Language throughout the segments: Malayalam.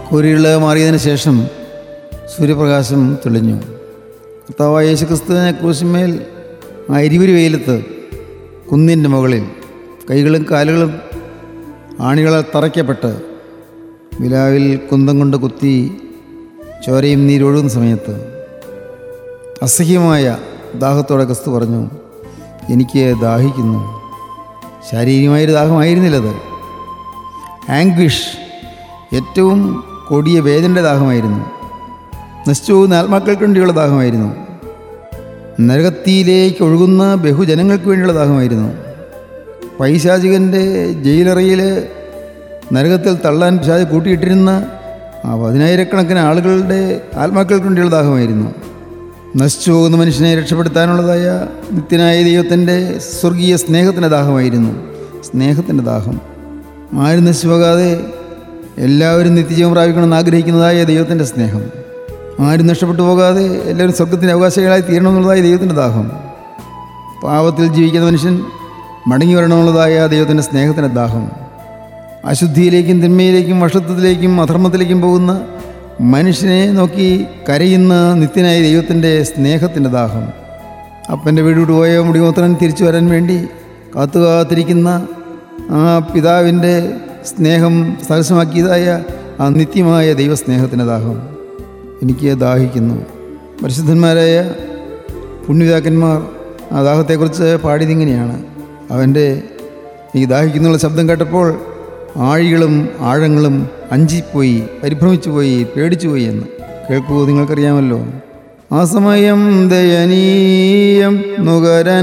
കുരികൾ മാറിയതിന് ശേഷം സൂര്യപ്രകാശം തെളിഞ്ഞു കർത്താവായ യേശു ക്രിസ്തുവിനെ ക്രൂശിന്മേൽ ആ എരിവരി വെയിലത്ത് കുന്നിൻ്റെ മുകളിൽ കൈകളും കാലുകളും ആണികളാൽ തറയ്ക്കപ്പെട്ട് വിലാവിൽ കുന്തം കൊണ്ട് കുത്തി ചോരയും നീരൊഴുകുന്ന സമയത്ത് അസഹ്യമായ ദാഹത്തോടെ ക്രിസ്തു പറഞ്ഞു എനിക്ക് ദാഹിക്കുന്നു ശാരീരികമായൊരു ദാഹമായിരുന്നില്ലത് ആംഗ്വിഷ് ഏറ്റവും കൊടിയ വേദനയുടെ ദാഹമായിരുന്നു നശിച്ചു പോകുന്ന ആത്മാക്കൾക്ക് വേണ്ടിയുള്ള ദാഹമായിരുന്നു നരകത്തിയിലേക്ക് ഒഴുകുന്ന ബഹുജനങ്ങൾക്ക് വേണ്ടിയുള്ള ദാഹമായിരുന്നു പൈശാചികൻ്റെ ജയിലറയിൽ നരകത്തിൽ തള്ളാൻ പിശാച് കൂട്ടിയിട്ടിരുന്ന ആ പതിനായിരക്കണക്കിന് ആളുകളുടെ ആത്മാക്കൾക്ക് വേണ്ടിയുള്ള ദാഹമായിരുന്നു നശിച്ചു പോകുന്ന മനുഷ്യനെ രക്ഷപ്പെടുത്താനുള്ളതായ നിത്യനായ ദൈവത്തിൻ്റെ സ്വർഗീയ സ്നേഹത്തിൻ്റെ ദാഹമായിരുന്നു സ്നേഹത്തിൻ്റെ ദാഹം ആരും നശിച്ചു പോകാതെ എല്ലാവരും നിത്യജീവൻ പ്രാപിക്കണമെന്ന് ആഗ്രഹിക്കുന്നതായ ദൈവത്തിൻ്റെ സ്നേഹം ആരും നഷ്ടപ്പെട്ടു പോകാതെ എല്ലാവരും സ്വർഗത്തിൻ്റെ അവകാശികളായി തീരണമെന്നുള്ളതായ ദൈവത്തിൻ്റെ ദാഹം പാപത്തിൽ ജീവിക്കുന്ന മനുഷ്യൻ മടങ്ങി വരണമെന്നുള്ളതായ ദൈവത്തിൻ്റെ സ്നേഹത്തിൻ്റെ ദാഹം അശുദ്ധിയിലേക്കും തിന്മയിലേക്കും വഷത്വത്തിലേക്കും അധർമ്മത്തിലേക്കും പോകുന്ന മനുഷ്യനെ നോക്കി കരയുന്ന നിത്യനായ ദൈവത്തിൻ്റെ സ്നേഹത്തിൻ്റെ ദാഹം അപ്പൻ്റെ വീട് വിട്ട് പോയ മുടിമൂത്രൻ തിരിച്ചു വരാൻ വേണ്ടി കാത്തു കാത്തിരിക്കുന്ന ആ പിതാവിൻ്റെ സ്നേഹം സഹസമാക്കിയതായ ആ നിത്യമായ ദൈവസ്നേഹത്തിൻ്റെ ദാഹം എനിക്ക് ദാഹിക്കുന്നു പരിശുദ്ധന്മാരായ പുണ്യപിതാക്കന്മാർ ആ ദാഹത്തെക്കുറിച്ച് പാടിയതിങ്ങനെയാണ് അവൻ്റെ ഈ ദാഹിക്കുന്നുള്ള ശബ്ദം കേട്ടപ്പോൾ ആഴികളും ആഴങ്ങളും അഞ്ചിപ്പോയി പരിഭ്രമിച്ചു പോയി പേടിച്ചു പോയി എന്ന് കേൾക്കൂ നിങ്ങൾക്കറിയാമല്ലോ ആ സമയം ദയനീയം നുകരൻ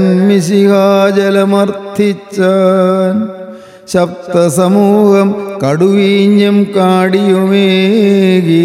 മിശിഹാജലമർത്ഥിച്ചാൻ ശബ്ദസമൂഹം കടുവീഞ്ഞും കാടിയുമേകി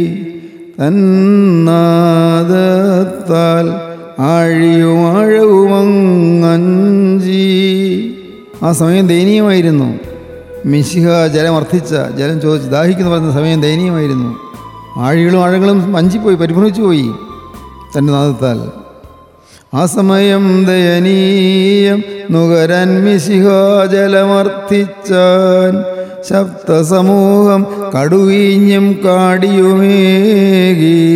തന്നാദത്താൽ ആഴിയും ആഴവുമങ്ങഞ്ചി ആ സമയം ദയനീയമായിരുന്നു മിശിഹ ജലമർത്ഥിച്ച ജലം ചോദിച്ച് ദാഹിക്കുന്നു പറയുന്ന സമയം ദയനീയമായിരുന്നു ആഴികളും ആഴങ്ങളും മഞ്ചിപ്പോയി പരിഭ്രമിച്ചു പോയി തൻ്റെ നാദത്താൽ ആ സമയം ദയനീയം നുകരൻ മിശിഹ ജലമർത്ഥിച്ചാൻ ശബ്ദസമൂഹം കടുവീഞ്ഞും കാടിയുമേകി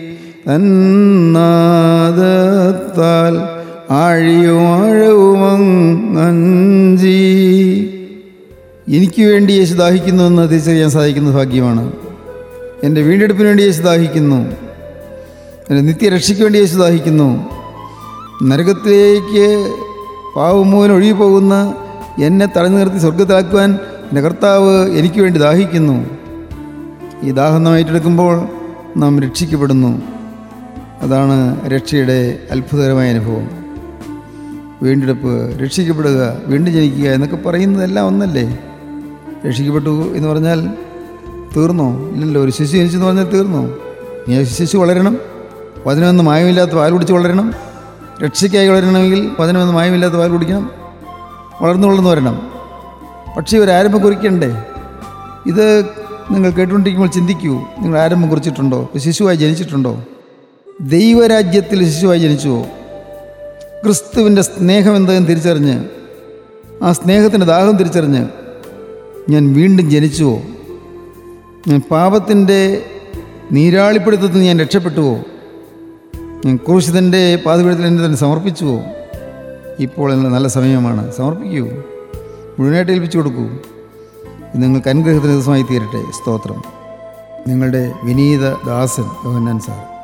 തന്നാദത്താൽ ആഴിയും ആഴവുമങ്ങഞ്ചി എനിക്ക് വേണ്ടി യേശു ദാഹിക്കുന്നുവെന്ന് തിരിച്ചറിയാൻ സാധിക്കുന്ന ഭാഗ്യമാണ് എൻ്റെ വീണ്ടെടുപ്പിന് വേണ്ടി യേശു ദാഹിക്കുന്നു എൻ്റെ നിത്യരക്ഷയ്ക്ക് വേണ്ടി യേശു ദാഹിക്കുന്നു നരകത്തിലേക്ക് പാവമൂലം ഒഴുകി പോകുന്ന എന്നെ തടഞ്ഞു നിർത്തി സ്വർഗത്തിലാക്കുവാൻ എൻ്റെ കർത്താവ് എനിക്ക് വേണ്ടി ദാഹിക്കുന്നു ഈ ദാഹം നാം ഏറ്റെടുക്കുമ്പോൾ നാം രക്ഷിക്കപ്പെടുന്നു അതാണ് രക്ഷയുടെ അത്ഭുതകരമായ അനുഭവം വീണ്ടെടുപ്പ് രക്ഷിക്കപ്പെടുക വീണ്ടും ജനിക്കുക എന്നൊക്കെ പറയുന്നതെല്ലാം ഒന്നല്ലേ രക്ഷിക്കപ്പെട്ടു എന്ന് പറഞ്ഞാൽ തീർന്നോ ഇല്ലല്ലോ ഒരു ശിശു ജനിച്ചെന്ന് പറഞ്ഞാൽ തീർന്നോ നീ ആ ശിശു വളരണം പതിനൊന്ന് മായമില്ലാത്ത പാൽ കുടിച്ച് വളരണം രക്ഷയ്ക്കായി വളരണമെങ്കിൽ പതിനൊന്ന് മായമില്ലാത്ത പാൽ കുടിക്കണം വളർന്നു വളർന്നു വരണം പക്ഷേ ഒരു ആരംഭം കുറിക്കണ്ടേ ഇത് നിങ്ങൾ കേട്ടുകൊണ്ടിരിക്കുമ്പോൾ ചിന്തിക്കൂ നിങ്ങൾ ആരംഭം കുറിച്ചിട്ടുണ്ടോ ഒരു ശിശുവായി ജനിച്ചിട്ടുണ്ടോ ദൈവരാജ്യത്തിൽ ശിശുവായി ജനിച്ചുവോ ക്രിസ്തുവിൻ്റെ സ്നേഹം എന്തെന്ന് തിരിച്ചറിഞ്ഞ് ആ സ്നേഹത്തിൻ്റെ ദാഹം തിരിച്ചറിഞ്ഞ് ഞാൻ വീണ്ടും ജനിച്ചുവോ ഞാൻ പാപത്തിൻ്റെ നീരാളിപ്പിടുത്തത്തിൽ നിന്ന് ഞാൻ രക്ഷപ്പെട്ടുവോ ഞാൻ ക്രൂശിതൻ്റെ പാതപീഠത്തിൽ എന്നെ തന്നെ സമർപ്പിച്ചുവോ ഇപ്പോൾ എന്ന നല്ല സമയമാണ് സമർപ്പിക്കൂ മുഴുവനായിട്ട് ഏൽപ്പിച്ചു കൊടുക്കൂ ഇത് നിങ്ങൾക്ക് അനുഗ്രഹത്തിന് ദിവസമായി തീരട്ടെ സ്തോത്രം നിങ്ങളുടെ വിനീത ദാസൻ യോഹന്നാൻ സാർ